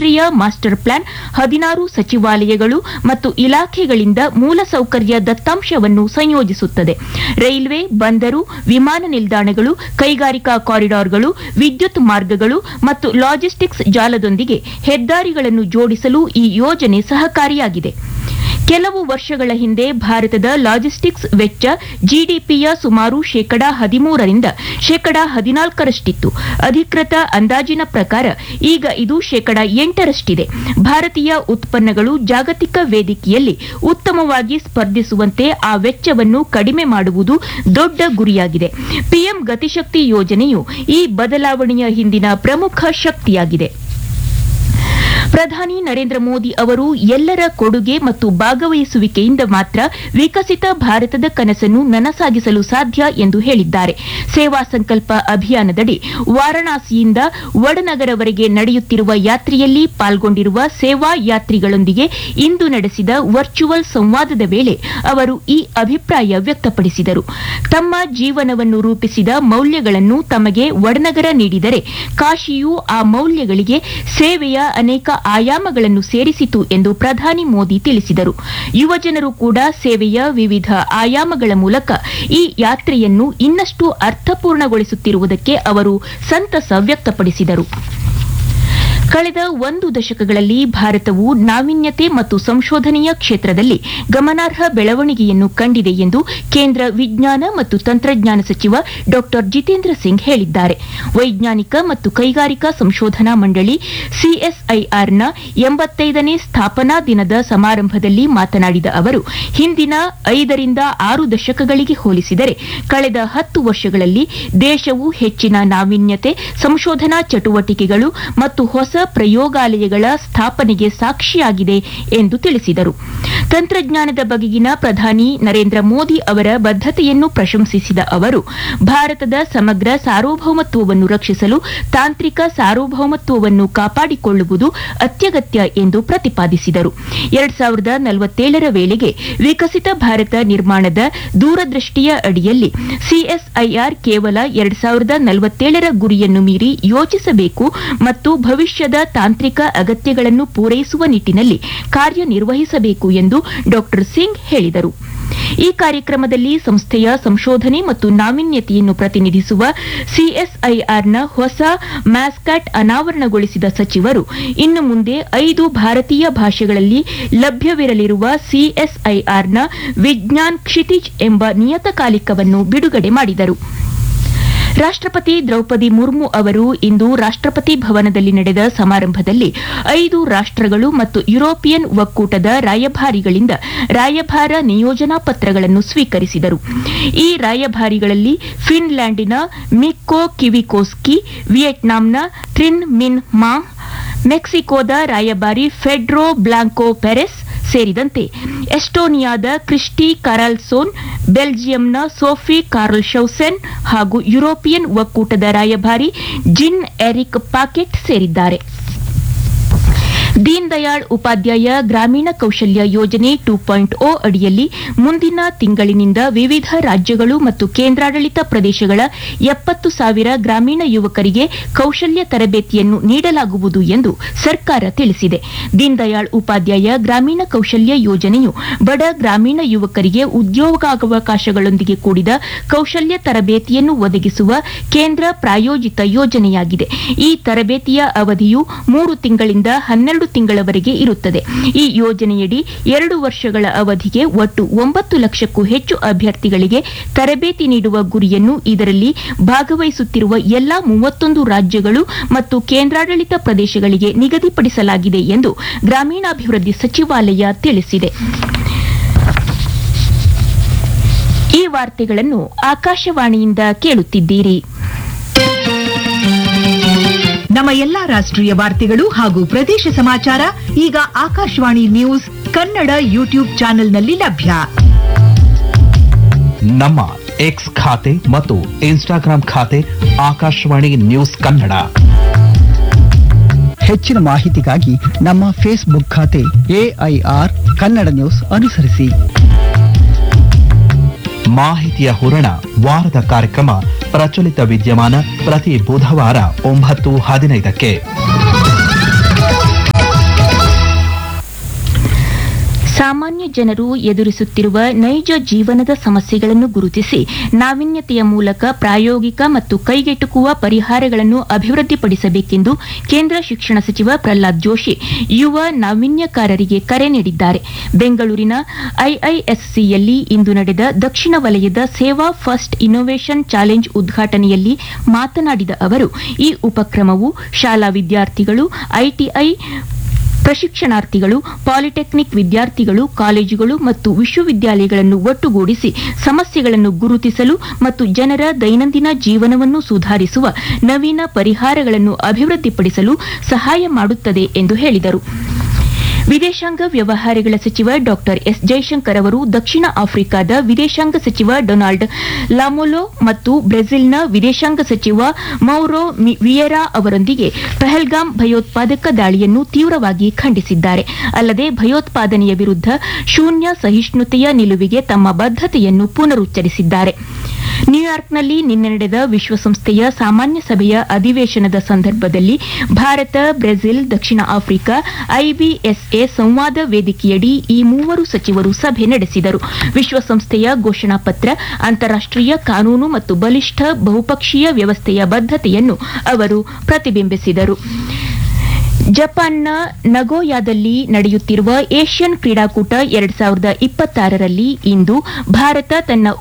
ರಾಷ್ಟ್ರೀಯ master plan ಹದಿನಾರು ಸಚಿವಾಲಯಗಳು ಮತ್ತು ಇಲಾಖೆಗಳಿಂದ ಮೂಲಸೌಕರ್ಯ ದತ್ತಾಂಶವನ್ನು ಸಂಯೋಜಿಸುತ್ತದೆ ರೈಲ್ವೆ ಬಂದರು ವಿಮಾನ ನಿಲ್ದಾಣಗಳು ಕೈಗಾರಿಕಾ ಕಾರಿಡಾರ್ಗಳು ವಿದ್ಯುತ್ ಮಾರ್ಗಗಳು ಮತ್ತು ಲಾಜಿಸ್ಟಿಕ್ಸ್ ಜಾಲದೊಂದಿಗೆ ಹೆದ್ದಾರಿಗಳನ್ನು ಜೋಡಿಸಲು ಈ ಯೋಜನೆ ಸಹಕಾರಿಯಾಗಿದೆ ಕೆಲವು ವರ್ಷಗಳ ಹಿಂದೆ ಭಾರತದ ಲಾಜಿಸ್ಟಿಕ್ಸ್ ವೆಚ್ಚ ಜಿಡಿಪಿಯ ಸುಮಾರು ಶೇಕಡಾ ಹದಿಮೂರರಿಂದ ಶೇಕಡಾ ಹದಿನಾಲ್ಕರಷ್ಟಿತ್ತು ಅಧಿಕೃತ ಅಂದಾಜಿನ ಪ್ರಕಾರ ಈಗ ಇದು ಶೇಕಡಾ ಎಂಟರಷ್ಟಿದೆ ಭಾರತೀಯ ಉತ್ಪನ್ನಗಳು ಜಾಗತಿಕ ವೇದಿಕೆಯಲ್ಲಿ ಉತ್ತಮವಾಗಿ ಸ್ಪರ್ಧಿಸುವಂತೆ ಆ ವೆಚ್ಚವನ್ನು ಕಡಿಮೆ ಮಾಡುವುದು ದೊಡ್ಡ ಗುರಿಯಾಗಿದೆ ಪಿಎಂ ಗತಿಶಕ್ತಿ ಯೋಜನೆಯು ಈ ಬದಲಾವಣೆಯ ಹಿಂದಿನ ಪ್ರಮುಖ ಶಕ್ತಿಯಾಗಿದೆ ಪ್ರಧಾನಿ ನರೇಂದ್ರ ಮೋದಿ ಅವರು ಎಲ್ಲರ ಕೊಡುಗೆ ಮತ್ತು ಭಾಗವಹಿಸುವಿಕೆಯಿಂದ ಮಾತ್ರ ವಿಕಸಿತ ಭಾರತದ ಕನಸನ್ನು ನನಸಾಗಿಸಲು ಸಾಧ್ಯ ಎಂದು ಹೇಳಿದ್ದಾರೆ ಸೇವಾ ಸಂಕಲ್ಪ ಅಭಿಯಾನದಡಿ ವಾರಣಾಸಿಯಿಂದ ವಡನಗರವರೆಗೆ ನಡೆಯುತ್ತಿರುವ ಯಾತ್ರೆಯಲ್ಲಿ ಪಾಲ್ಗೊಂಡಿರುವ ಸೇವಾ ಯಾತ್ರಿಗಳೊಂದಿಗೆ ಇಂದು ನಡೆಸಿದ ವರ್ಚುವಲ್ ಸಂವಾದದ ವೇಳೆ ಅವರು ಈ ಅಭಿಪ್ರಾಯ ವ್ಯಕ್ತಪಡಿಸಿದರು ತಮ್ಮ ಜೀವನವನ್ನು ರೂಪಿಸಿದ ಮೌಲ್ಯಗಳನ್ನು ತಮಗೆ ವಡನಗರ ನೀಡಿದರೆ ಕಾಶಿಯು ಆ ಮೌಲ್ಯಗಳಿಗೆ ಸೇವೆಯ ಅನೇಕ ಆಯಾಮಗಳನ್ನು ಸೇರಿಸಿತು ಎಂದು ಪ್ರಧಾನಿ ಮೋದಿ ತಿಳಿಸಿದರು ಯುವಜನರು ಕೂಡ ಸೇವೆಯ ವಿವಿಧ ಆಯಾಮಗಳ ಮೂಲಕ ಈ ಯಾತ್ರೆಯನ್ನು ಇನ್ನಷ್ಟು ಅರ್ಥಪೂರ್ಣಗೊಳಿಸುತ್ತಿರುವುದಕ್ಕೆ ಅವರು ಸಂತಸ ವ್ಯಕ್ತಪಡಿಸಿದರು ಕಳೆದ ಒಂದು ದಶಕಗಳಲ್ಲಿ ಭಾರತವು ನಾವೀನ್ಯತೆ ಮತ್ತು ಸಂಶೋಧನೆಯ ಕ್ಷೇತ್ರದಲ್ಲಿ ಗಮನಾರ್ಹ ಬೆಳವಣಿಗೆಯನ್ನು ಕಂಡಿದೆ ಎಂದು ಕೇಂದ್ರ ವಿಜ್ಞಾನ ಮತ್ತು ತಂತ್ರಜ್ಞಾನ ಸಚಿವ ಡಾ ಜಿತೇಂದ್ರ ಸಿಂಗ್ ಹೇಳಿದ್ದಾರೆ ವೈಜ್ಞಾನಿಕ ಮತ್ತು ಕೈಗಾರಿಕಾ ಸಂಶೋಧನಾ ಮಂಡಳಿ ಸಿಎಸ್ಐಆರ್ನ ಎಂಬತ್ತೈದನೇ ಸ್ಥಾಪನಾ ದಿನದ ಸಮಾರಂಭದಲ್ಲಿ ಮಾತನಾಡಿದ ಅವರು ಹಿಂದಿನ ಐದರಿಂದ ಆರು ದಶಕಗಳಿಗೆ ಹೋಲಿಸಿದರೆ ಕಳೆದ ಹತ್ತು ವರ್ಷಗಳಲ್ಲಿ ದೇಶವು ಹೆಚ್ಚಿನ ನಾವೀನ್ಯತೆ ಸಂಶೋಧನಾ ಚಟುವಟಿಕೆಗಳು ಮತ್ತು ಹೊಸ ಪ್ರಯೋಗಾಲಯಗಳ ಸ್ಥಾಪನೆಗೆ ಸಾಕ್ಷಿಯಾಗಿದೆ ಎಂದು ತಿಳಿಸಿದರು ತಂತ್ರಜ್ಞಾನದ ಬಗೆಗಿನ ಪ್ರಧಾನಿ ನರೇಂದ್ರ ಮೋದಿ ಅವರ ಬದ್ಧತೆಯನ್ನು ಪ್ರಶಂಸಿಸಿದ ಅವರು ಭಾರತದ ಸಮಗ್ರ ಸಾರ್ವಭೌಮತ್ವವನ್ನು ರಕ್ಷಿಸಲು ತಾಂತ್ರಿಕ ಸಾರ್ವಭೌಮತ್ವವನ್ನು ಕಾಪಾಡಿಕೊಳ್ಳುವುದು ಅತ್ಯಗತ್ಯ ಎಂದು ಪ್ರತಿಪಾದಿಸಿದರು ಎರಡ್ ಸಾವಿರದ ನಲವತ್ತೇಳರ ವೇಳೆಗೆ ವಿಕಸಿತ ಭಾರತ ನಿರ್ಮಾಣದ ದೂರದೃಷ್ಟಿಯ ಅಡಿಯಲ್ಲಿ ಸಿಎಸ್ಐಆರ್ ಕೇವಲ ಎರಡ್ ಸಾವಿರದ ನಲವತ್ತೇಳರ ಗುರಿಯನ್ನು ಮೀರಿ ಯೋಚಿಸಬೇಕು ಮತ್ತು ಭವಿಷ್ಯದ ತಾಂತ್ರಿಕ ಅಗತ್ಯಗಳನ್ನು ಪೂರೈಸುವ ನಿಟ್ಟಿನಲ್ಲಿ ಕಾರ್ಯನಿರ್ವಹಿಸಬೇಕು ಎಂದು ಡಾ ಸಿಂಗ್ ಹೇಳಿದರು ಈ ಕಾರ್ಯಕ್ರಮದಲ್ಲಿ ಸಂಸ್ಥೆಯ ಸಂಶೋಧನೆ ಮತ್ತು ನಾವೀನ್ಯತೆಯನ್ನು ಪ್ರತಿನಿಧಿಸುವ ಸಿಎಸ್ಐಆರ್ನ ಹೊಸ ಮ್ಯಾಸ್ಕ್ಯಾಟ್ ಅನಾವರಣಗೊಳಿಸಿದ ಸಚಿವರು ಇನ್ನು ಮುಂದೆ ಐದು ಭಾರತೀಯ ಭಾಷೆಗಳಲ್ಲಿ ಲಭ್ಯವಿರಲಿರುವ ಸಿಎಸ್ಐಆರ್ನ ವಿಜ್ಞಾನ್ ಕ್ಷಿತಿಜ್ ಎಂಬ ನಿಯತಕಾಲಿಕವನ್ನು ಬಿಡುಗಡೆ ಮಾಡಿದರು ರಾಷ್ಟ್ರಪತಿ ದ್ರೌಪದಿ ಮುರ್ಮು ಅವರು ಇಂದು ರಾಷ್ಟ್ರಪತಿ ಭವನದಲ್ಲಿ ನಡೆದ ಸಮಾರಂಭದಲ್ಲಿ ಐದು ರಾಷ್ಟ್ರಗಳು ಮತ್ತು ಯುರೋಪಿಯನ್ ಒಕ್ಕೂಟದ ರಾಯಭಾರಿಗಳಿಂದ ರಾಯಭಾರ ನಿಯೋಜನಾ ಪತ್ರಗಳನ್ನು ಸ್ವೀಕರಿಸಿದರು ಈ ರಾಯಭಾರಿಗಳಲ್ಲಿ ಫಿನ್ಲ್ಯಾಂಡಿನ ಮಿಕ್ಕೋ ಕಿವಿಕೋಸ್ಕಿ ವಿಯೆಟ್ನಾಂನ ಥ್ರಿನ್ ಮಿನ್ ಮಾಂಗ್ ಮೆಕ್ಸಿಕೋದ ರಾಯಭಾರಿ ಫೆಡ್ರೋ ಬ್ಲಾಂಕೋ ಪೆರೆಸ್ ಸೇರಿದಂತೆ ಎಸ್ಟೋನಿಯಾದ ಕ್ರಿಸ್ಟಿ ಕರಾಲ್ಸೋನ್ ಬೆಲ್ಜಿಯಂನ ಸೋಫಿ ಕಾರ್ಲ್ ಶೌಸೆನ್ ಹಾಗೂ ಯುರೋಪಿಯನ್ ಒಕ್ಕೂಟದ ರಾಯಭಾರಿ ಜಿನ್ ಎರಿಕ್ ಪಾಕೆಟ್ ಸೇರಿದ್ದಾರೆ ದೀನ್ ದಯಾಳ್ ಉಪಾಧ್ಯಾಯ ಗ್ರಾಮೀಣ ಕೌಶಲ್ಯ ಯೋಜನೆ ಟೂ ಪಾಯಿಂಟ್ ಓ ಅಡಿಯಲ್ಲಿ ಮುಂದಿನ ತಿಂಗಳಿನಿಂದ ವಿವಿಧ ರಾಜ್ಯಗಳು ಮತ್ತು ಕೇಂದ್ರಾಡಳಿತ ಪ್ರದೇಶಗಳ ಎಪ್ಪತ್ತು ಸಾವಿರ ಗ್ರಾಮೀಣ ಯುವಕರಿಗೆ ಕೌಶಲ್ಯ ತರಬೇತಿಯನ್ನು ನೀಡಲಾಗುವುದು ಎಂದು ಸರ್ಕಾರ ತಿಳಿಸಿದೆ ದೀನ್ ದಯಾಳ್ ಉಪಾಧ್ಯಾಯ ಗ್ರಾಮೀಣ ಕೌಶಲ್ಯ ಯೋಜನೆಯು ಬಡ ಗ್ರಾಮೀಣ ಯುವಕರಿಗೆ ಉದ್ಯೋಗಾವಕಾಶಗಳೊಂದಿಗೆ ಕೂಡಿದ ಕೌಶಲ್ಯ ತರಬೇತಿಯನ್ನು ಒದಗಿಸುವ ಕೇಂದ್ರ ಪ್ರಾಯೋಜಿತ ಯೋಜನೆಯಾಗಿದೆ ಈ ತರಬೇತಿಯ ಅವಧಿಯು ಮೂರು ತಿಂಗಳಿಂದ ಹನ್ನೆರಡು ತಿಂಗಳವರೆಗೆ ಇರುತ್ತದೆ ಈ ಯೋಜನೆಯಡಿ ಎರಡು ವರ್ಷಗಳ ಅವಧಿಗೆ ಒಟ್ಟು ಒಂಬತ್ತು ಲಕ್ಷಕ್ಕೂ ಹೆಚ್ಚು ಅಭ್ಯರ್ಥಿಗಳಿಗೆ ತರಬೇತಿ ನೀಡುವ ಗುರಿಯನ್ನು ಇದರಲ್ಲಿ ಭಾಗವಹಿಸುತ್ತಿರುವ ಎಲ್ಲಾ ಮೂವತ್ತೊಂದು ರಾಜ್ಯಗಳು ಮತ್ತು ಕೇಂದ್ರಾಡಳಿತ ಪ್ರದೇಶಗಳಿಗೆ ನಿಗದಿಪಡಿಸಲಾಗಿದೆ ಎಂದು ಗ್ರಾಮೀಣಾಭಿವೃದ್ಧಿ ಸಚಿವಾಲಯ ತಿಳಿಸಿದೆ ಈ ವಾರ್ತೆಗಳನ್ನು ಆಕಾಶವಾಣಿಯಿಂದ ಕೇಳುತ್ತಿದ್ದೀರಿ ನಮ್ಮ ಎಲ್ಲಾ ರಾಷ್ಟ್ರೀಯ ವಾರ್ತೆಗಳು ಹಾಗೂ ಪ್ರದೇಶ ಸಮಾಚಾರ ಈಗ ಆಕಾಶವಾಣಿ ನ್ಯೂಸ್ ಕನ್ನಡ ಯೂಟ್ಯೂಬ್ ಚಾನೆಲ್ನಲ್ಲಿ ಲಭ್ಯ ನಮ್ಮ ಎಕ್ಸ್ ಖಾತೆ ಮತ್ತು ಇನ್ಸ್ಟಾಗ್ರಾಂ ಖಾತೆ ಆಕಾಶವಾಣಿ ನ್ಯೂಸ್ ಕನ್ನಡ ಹೆಚ್ಚಿನ ಮಾಹಿತಿಗಾಗಿ ನಮ್ಮ ಫೇಸ್ಬುಕ್ ಖಾತೆ ಎಐಆರ್ ಕನ್ನಡ ನ್ಯೂಸ್ ಅನುಸರಿಸಿ ಮಾಹಿತಿಯ ಹೂರಣ ವಾರದ ಕಾರ್ಯಕ್ರಮ ಪ್ರಚಲಿತ ವಿದ್ಯಮಾನ ಪ್ರತಿ ಬುಧವಾರ ಒಂಬತ್ತು ಹದಿನೈದಕ್ಕೆ ಸಾಮಾನ್ಯ ಜನರು ಎದುರಿಸುತ್ತಿರುವ ನೈಜ ಜೀವನದ ಸಮಸ್ಯೆಗಳನ್ನು ಗುರುತಿಸಿ ನಾವೀನ್ಯತೆಯ ಮೂಲಕ ಪ್ರಾಯೋಗಿಕ ಮತ್ತು ಕೈಗೆಟುಕುವ ಪರಿಹಾರಗಳನ್ನು ಅಭಿವೃದ್ಧಿಪಡಿಸಬೇಕೆಂದು ಕೇಂದ್ರ ಶಿಕ್ಷಣ ಸಚಿವ ಪ್ರಹ್ಲಾದ್ ಜೋಶಿ ಯುವ ನಾವೀನ್ಯಕಾರರಿಗೆ ಕರೆ ನೀಡಿದ್ದಾರೆ ಬೆಂಗಳೂರಿನ ಐಐಎಸ್ಸಿಯಲ್ಲಿ ಇಂದು ನಡೆದ ದಕ್ಷಿಣ ವಲಯದ ಸೇವಾ ಫಸ್ಟ್ ಇನ್ನೋವೇಷನ್ ಚಾಲೆಂಜ್ ಉದ್ಘಾಟನೆಯಲ್ಲಿ ಮಾತನಾಡಿದ ಅವರು ಈ ಉಪಕ್ರಮವು ಶಾಲಾ ವಿದ್ಯಾರ್ಥಿಗಳು ಐಟಿಐ ಪ್ರಶಿಕ್ಷಣಾರ್ಥಿಗಳು ಪಾಲಿಟೆಕ್ನಿಕ್ ವಿದ್ಯಾರ್ಥಿಗಳು ಕಾಲೇಜುಗಳು ಮತ್ತು ವಿಶ್ವವಿದ್ಯಾಲಯಗಳನ್ನು ಒಟ್ಟುಗೂಡಿಸಿ ಸಮಸ್ಯೆಗಳನ್ನು ಗುರುತಿಸಲು ಮತ್ತು ಜನರ ದೈನಂದಿನ ಜೀವನವನ್ನು ಸುಧಾರಿಸುವ ನವೀನ ಪರಿಹಾರಗಳನ್ನು ಅಭಿವೃದ್ಧಿಪಡಿಸಲು ಸಹಾಯ ಮಾಡುತ್ತದೆ ಎಂದು ಹೇಳಿದರು ವಿದೇಶಾಂಗ ವ್ಯವಹಾರಗಳ ಸಚಿವ ಡಾ ಎಸ್ ಜೈಶಂಕರ್ ಅವರು ದಕ್ಷಿಣ ಆಫ್ರಿಕಾದ ವಿದೇಶಾಂಗ ಸಚಿವ ಡೊನಾಲ್ಡ್ ಲಾಮೊಲೊ ಮತ್ತು ಬ್ರೆಜಿಲ್ನ ವಿದೇಶಾಂಗ ಸಚಿವ ಮೌರೋ ಮಿ- ವಿಯೆರಾ ಅವರೊಂದಿಗೆ ಪಹಲ್ಗಾಮ್ ಭಯೋತ್ಪಾದಕ ದಾಳಿಯನ್ನು ತೀವ್ರವಾಗಿ ಖಂಡಿಸಿದ್ದಾರೆ ಅಲ್ಲದೆ ಭಯೋತ್ಪಾದನೆಯ ವಿರುದ್ಧ ಶೂನ್ಯ ಸಹಿಷ್ಣುತೆಯ ನಿಲುವಿಗೆ ತಮ್ಮ ಬದ್ಧತೆಯನ್ನು ಪುನರುಚ್ಚರಿಸಿದ್ದಾರೆ ನ್ಯೂಯಾರ್ಕ್ನಲ್ಲಿ ನಿನ್ನೆ ನಡೆದ ವಿಶ್ವಸಂಸ್ಥೆಯ ಸಾಮಾನ್ಯ ಸಭೆಯ ಅಧಿವೇಶನದ ಸಂದರ್ಭದಲ್ಲಿ ಭಾರತ ಬ್ರೆಜಿಲ್ ದಕ್ಷಿಣ ಆಫ್ರಿಕಾ ಐಬಿಎಸ್ಎ ಸಂವಾದ ವೇದಿಕೆಯಡಿ ಈ ಮೂವರು ಸಚಿವರು ಸಭೆ ನಡೆಸಿದರು ವಿಶ್ವಸಂಸ್ಥೆಯ ಘೋಷಣಾ ಪತ್ರ ಅಂತಾರಾಷ್ಟೀಯ ಕಾನೂನು ಮತ್ತು ಬಲಿಷ್ಠ ಬಹುಪಕ್ಷೀಯ ವ್ಯವಸ್ಥೆಯ ಬದ್ಧತೆಯನ್ನು ಅವರು ಪ್ರತಿಬಿಂಬಿಸಿದರು ಜಪಾನ್ನ ನಗೋಯಾದಲ್ಲಿ ನಡೆಯುತ್ತಿರುವ ಏಷ್ಯನ್ ಕ್ರೀಡಾಕೂಟ ಎರಡ್ ಸಾವಿರದ ಇಪ್ಪತ್ತಾರರಲ್ಲಿ ಇಂದು ಭಾರತ ತನ್ನ